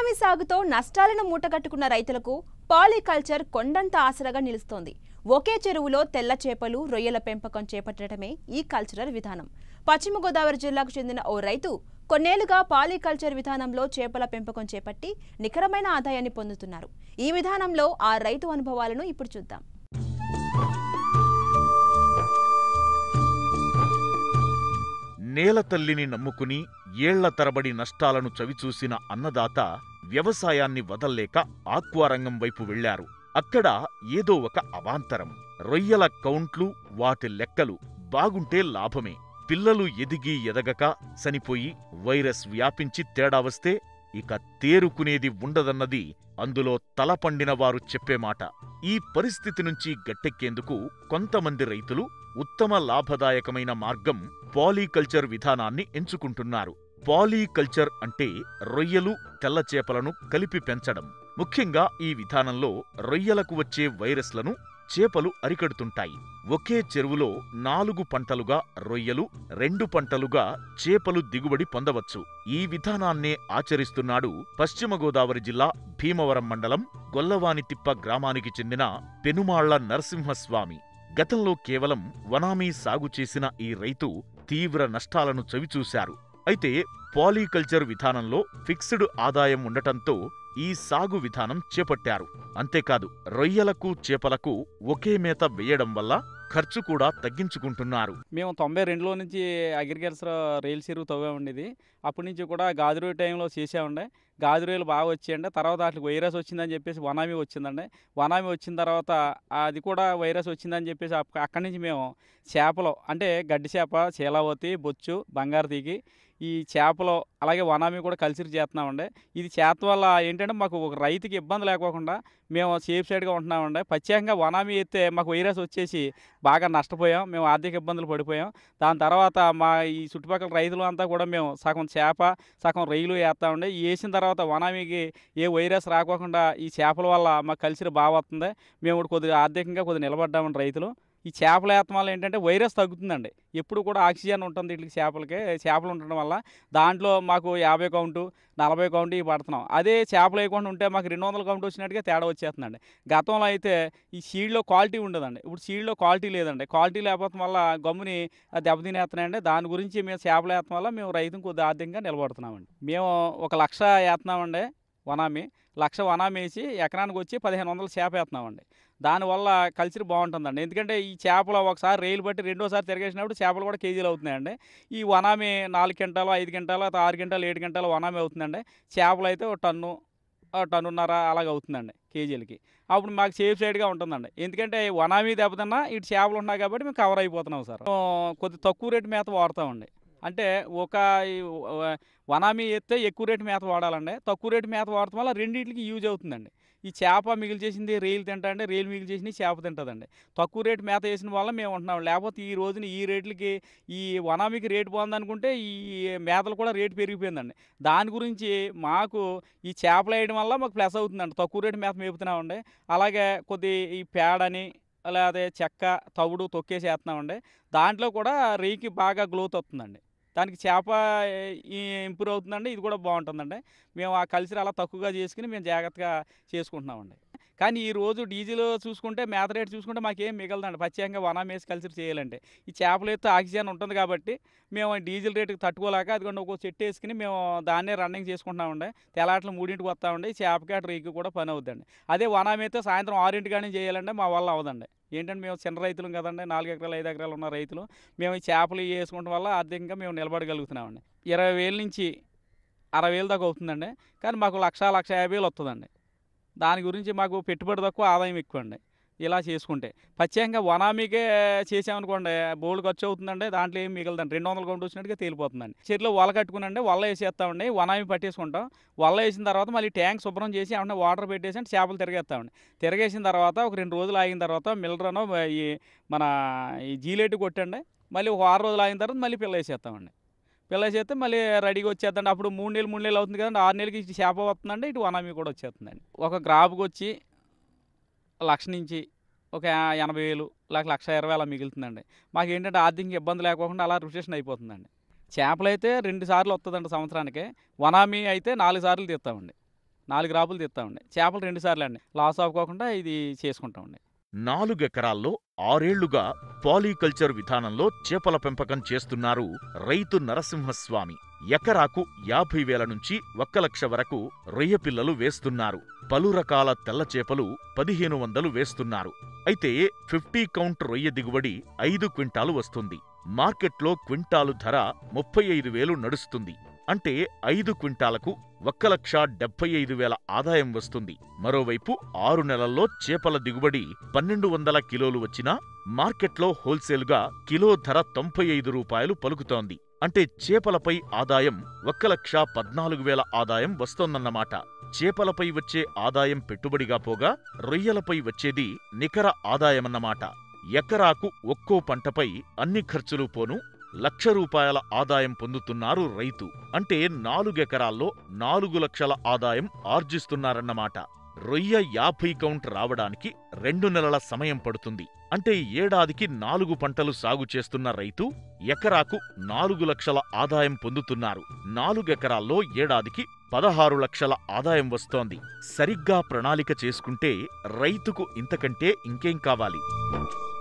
vannamei సాగుతో నష్టాలను మూటగట్టుకున్న రైతులకు పాలికల్చర్ కొండంత ఆసరాగా నిలుస్తోంది ఒకే చెరువులో తెల్ల చేపలు రొయ్యల పెంపకం చేపట్టడమే ఈ కల్చరల్ విధానం పశ్చిమ గోదావరి జిల్లాకు చెందిన ఓ రైతు కొన్నేళ్లుగా పాలికల్చర్ విధానంలో చేపల పెంపకం చేపట్టి నికరమైన ఆదాయాన్ని పొందుతున్నారు ఈ విధానంలో ఆ రైతు అనుభవాలను ఇప్పుడు చూద్దాం నేల తల్లిని నమ్ముకుని ఏళ్ల తరబడి నష్టాలను చవిచూసిన అన్నదాత వ్యవసాయాన్ని వదల్లేక ఆక్వారంగం వైపు వెళ్లారు అక్కడ ఏదో ఒక అవాంతరం రొయ్యల కౌంట్లు వాటి లెక్కలు బాగుంటే లాభమే పిల్లలు ఎదిగి ఎదగక చనిపోయి వైరస్ వ్యాపించి తేడా వస్తే ఇక తేరుకునేది ఉండదన్నది అందులో తలపండిన వారు చెప్పే మాట ఈ పరిస్థితి నుంచి గట్టెక్కేందుకు కొంతమంది రైతులు ఉత్తమ లాభదాయకమైన మార్గం పాలీకల్చర్ విధానాన్ని ఎంచుకుంటున్నారు పాలీకల్చర్ అంటే రొయ్యలు తెల్ల చేపలను కలిపి పెంచడం ముఖ్యంగా ఈ విధానంలో రొయ్యలకు వచ్చే వైరస్లను చేపలు అరికడుతుంటాయి ఒకే చెరువులో నాలుగు పంటలుగా రొయ్యలు రెండు పంటలుగా చేపలు దిగుబడి పొందవచ్చు ఈ విధానాన్నే ఆచరిస్తున్నాడు పశ్చిమ గోదావరి జిల్లా భీమవరం మండలం గొల్లవానితిప్ప గ్రామానికి చెందిన పెనుమాళ్ల నరసింహస్వామి గతంలో కేవలం వనామీ సాగు చేసిన ఈ రైతు తీవ్ర నష్టాలను చవిచూశారు అయితే పాలీకల్చర్ విధానంలో ఫిక్స్డ్ ఆదాయం ఉండటంతో ఈ సాగు విధానం చేపట్టారు అంతేకాదు రొయ్యలకు చేపలకు ఒకే మేత వేయడం వల్ల ఖర్చు కూడా తగ్గించుకుంటున్నారు మేము తొంభై రెండులో నుంచి అగ్రికల్చర్ రైలు చెరువు తవ్వామండి ఇది అప్పటి నుంచి కూడా గాజురోయి టైంలో చేసామండి గాజురోయలు బాగా వచ్చాయండి తర్వాత వాటికి వైరస్ వచ్చిందని చెప్పేసి వనామీ వచ్చిందండి వనామీ వచ్చిన తర్వాత అది కూడా వైరస్ వచ్చిందని చెప్పేసి అప్ప- అక్కడి నుంచి మేము చేపలు అంటే గడ్డి చేప చీలావతి బొచ్చు బంగారు తీగి ఈ చేపలు అలాగే వనామీ కూడా కల్చర్ చేస్తున్నామండి ఇది చేత వల్ల ఏంటంటే మాకు ఒక రైతుకి ఇబ్బంది లేకోకుండా మేము సేఫ్ సైడ్గా ఉంటున్నామండి ప్రత్యేకంగా వనామీ ఎత్తే మాకు వైరస్ వచ్చేసి బాగా నష్టపోయాం మేము ఆర్థిక ఇబ్బందులు పడిపోయాం దాని తర్వాత మా ఈ చుట్టుపక్కల రైతులు అంతా కూడా మేము సగం చేప సగం రొయ్యలు వేస్తామండి ఈ వేసిన తర్వాత వనామీకి ఏ వైరస్ రాకోకుండా ఈ చేపల వల్ల మాకు కల్చర్ బాగా వస్తుంది మేము ఇప్పుడు కొద్దిగా ఆర్థికంగా కొద్దిగా నిలబడ్డామండి రైతులు ఈ చేపల వేతం వల్ల ఏంటంటే వైరస్ తగ్గుతుందండి ఎప్పుడు కూడా ఆక్సిజన్ ఉంటుంది వీటికి చేపలకి చేపలు ఉండడం వల్ల దాంట్లో మాకు యాభై కౌంటు నలభై కౌంటు ఇవి పడుతున్నాం అదే చేపలు వేయకుండా ఉంటే మాకు రెండు వందల కౌంటు వచ్చినట్టుగా తేడా వచ్చేస్తుందండి గతంలో అయితే ఈ సీడ్లో క్వాలిటీ ఉండదండి ఇప్పుడు సీడ్లో క్వాలిటీ లేదండి క్వాలిటీ లేకపోవడం వల్ల గమ్ముని అది దెబ్బతినేస్తున్నాయండి దాని గురించి మేము చేపలు వేయడం వల్ల మేము రైతుకు కొద్దిగా ఆర్థికంగా నిలబడుతున్నామండి మేము ఒక లక్ష వేస్తున్నామండి వనామి లక్ష వనామి వేసి ఎకరానికి వచ్చి పదిహేను వందలు చేప వేస్తున్నామండి దానివల్ల కల్చర్ బాగుంటుందండి ఎందుకంటే ఈ చేపలు ఒకసారి రైలు బట్టి రెండోసారి తిరిగేసినప్పుడు చేపలు కూడా కేజీలు అవుతున్నాయండి ఈ వనామి నాలుగు గంటలు ఐదు గంటలు ಅಥವಾ ఆరు గంటలు ఏడు గంటలు వనామి అవుతుందండి చేపలు అయితే ఒక టన్ను ఆ టన్నున్నర అలాగ అవుతుందండి కేజీలకి అప్పుడు మాకు సేఫ్ సైడ్గా ఉంటుందండి ఎందుకంటే ఈ వనామీ దెబ్బతిన్నా ఇటు చేపలు ఉన్నాయి కాబట్టి మేము కవర్ అయిపోతున్నాం సార్ మేము కొద్ది తక్కువ రేటు మేత వాడతామండి అంటే ఒక ఈ వ- వనామీ ఎత్తే ఎక్కువ రేటు మేత వాడాలండి తక్కువ రేటు మేత వాడటం వల్ల రెండింటికి యూజ్ అవుతుందండి ఈ చేప మిగిలి చేసింది రేలు తింటా అంటే రేలు మిగిలి చేసింది చేప తింటుందండి తక్కువ రేటు మేత వేసిన వల్ల మేము ఉంటున్నాం లేకపోతే ఈ రోజున ఈ రేట్లకి ఈ వనామీకి రేటు బాగుందనుకుంటే ఈ మేతలు కూడా రేటు పెరిగిపోయిందండి దాని గురించి మాకు ఈ చేపలు వేయడం వల్ల మాకు ప్లస్ అవుతుందండి తక్కువ రేటు మేత మేపుతున్నామండి అలాగే కొద్ది ఈ పేడని అలాగే చెక్క తవుడు తొక్కేసి వేస్తున్నామండి దాంట్లో కూడా రేయికి బాగా గ్రోత్ వస్తుందండి దానికి చేప ఈ ఇంప్రూవ్ అవుతుందండి ఇది కూడా బాగుంటుందండి మేము ఆ కల్చర్ అలా తక్కువగా చేసుకుని మేము జాగ్రత్తగా చేసుకుంటున్నామండి కానీ ఈ రోజు డీజిల్ చూసుకుంటే మేత రేట్ చూసుకుంటే మాకేం మిగలదండి ప్రత్యేకంగా వనామేసి కల్చర్ చేయాలంటే ఈ చేపలు ఎత్తు ఆక్సిజన్ ఉంటుంది కాబట్టి మేము డీజిల్ రేటుకి తట్టుకోలేక అదిగోండి ఒక చెట్టు వేసుకుని మేము దాన్నే రన్నింగ్ చేసుకుంటున్నామండి తెలాట్లు మూడింటికి వస్తామండి చేపకి అటు రీకి కూడా పని అవుద్దండి అదే వనామైతే సాయంత్రం ఆరింటి కానీ చేయాలంటే మా వల్ల అవదండి ఏంటంటే మేము చిన్న రైతులం కదండి నాలుగు ఎకరాలు ఐదు ఎకరాలు ఉన్న రైతులు మేము ఈ చేపలు ఇవి వేసుకోవడం వల్ల ఆర్థికంగా మేము నిలబడగలుగుతున్నామండి ఇరవై వేల నుంచి అరవై వేలు దాకా అవుతుందండి కానీ మాకు లక్ష లక్ష యాభై వేలు వస్తుందండి దాని గురించి మాకు పెట్టుబడి తక్కువ ఆదాయం ఎక్కువ అండి ఇలా చేసుకుంటే ప్రత్యేకంగా వనామీకే చేసామనుకోండి బోల్డ్ ఖర్చు అవుతుందండి దాంట్లో ఏం మిగలదండి రెండు వందల కౌంట్ వచ్చినట్టుగా తేలిపోతుందండి చెట్లు వల కట్టుకునండి వల్ల వేసేస్తామండి వనామీ పట్టేసుకుంటాం వల్ల వేసిన తర్వాత మళ్ళీ ట్యాంక్ శుభ్రం చేసి ఏమన్నా వాటర్ పెట్టేసి అంటే చేపలు తిరగేస్తామండి తిరగేసిన తర్వాత ఒక రెండు రోజులు ఆగిన తర్వాత మిల్లరనో ఈ మన ఈ జీలేటు కొట్టండి మళ్ళీ ఒక ఆరు రోజులు ఆగిన తర్వాత మళ్ళీ పిల్ల వేసేస్తామండి పిల్ల వేసేస్తే మళ్ళీ రెడీగా వచ్చేద్దండి అప్పుడు మూడు నెలలు మూడు నెలలు అవుతుంది కదండి ఆరు నెలలకి ఇటు చేప వస్తుందండి ఇటు వనామీ కూడా వచ్చేస్తుందండి ఒక గ్రాపుకి వచ్చి లక్ష నుంచి ఒక ఎనభై వేలు లేక లక్ష ఇరవై అలా మిగులుతుందండి మాకు ఏంటంటే ఆర్థిక ఇబ్బంది లేకోకుండా అలా రిఫ్రెషన్ అయిపోతుందండి చేపలు అయితే రెండు సార్లు వస్తుందండి సంవత్సరానికి వనామీ అయితే నాలుగు సార్లు తీస్తామండి నాలుగు రాపులు తీస్తామండి చేపలు రెండు సార్లు అండి లాస్ అవ్వకోకుండా ఇది చేసుకుంటామండి నాలుగెకరాల్లో ఆరేళ్లుగా పాలీకల్చర్ విధానంలో చేపల పెంపకం చేస్తున్నారు రైతు నరసింహస్వామి ఎకరాకు యాభై వేల నుంచి ఒక్క లక్ష వరకు రొయ్య పిల్లలు వేస్తున్నారు పలు రకాల తెల్ల చేపలు పదిహేను వందలు వేస్తున్నారు అయితే ఫిఫ్టీ కౌంట్ రొయ్య దిగుబడి ఐదు క్వింటాలు వస్తుంది మార్కెట్లో క్వింటాలు ధర ముప్పై ఐదు వేలు నడుస్తుంది అంటే ఐదు క్వింటాలకు ఒక్క లక్ష డెబ్బై ఐదు వేల ఆదాయం వస్తుంది మరోవైపు ఆరు నెలల్లో చేపల దిగుబడి పన్నెండు వందల కిలోలు వచ్చినా మార్కెట్లో హోల్సేల్గా కిలో ధర తొంభై ఐదు రూపాయలు పలుకుతోంది అంటే చేపలపై ఆదాయం ఒక్క లక్ష పద్నాలుగు వేల ఆదాయం వస్తోందన్నమాట చేపలపై వచ్చే ఆదాయం పెట్టుబడిగా పోగా రొయ్యలపై వచ్చేది నికర ఆదాయమన్నమాట ఎకరాకు ఒక్కో పంటపై అన్ని ఖర్చులు పోను లక్ష రూపాయల ఆదాయం పొందుతున్నారు రైతు అంటే నాలుగెకరాల్లో నాలుగు లక్షల ఆదాయం ఆర్జిస్తున్నారన్నమాట రొయ్య యాభై కౌంట్ రావడానికి రెండు నెలల సమయం పడుతుంది అంటే ఏడాదికి నాలుగు పంటలు సాగు చేస్తున్న రైతు ఎకరాకు నాలుగు లక్షల ఆదాయం పొందుతున్నారు నాలుగెకరాల్లో ఏడాదికి పదహారు లక్షల ఆదాయం వస్తోంది సరిగ్గా ప్రణాళిక చేసుకుంటే రైతుకు ఇంతకంటే ఇంకేం కావాలి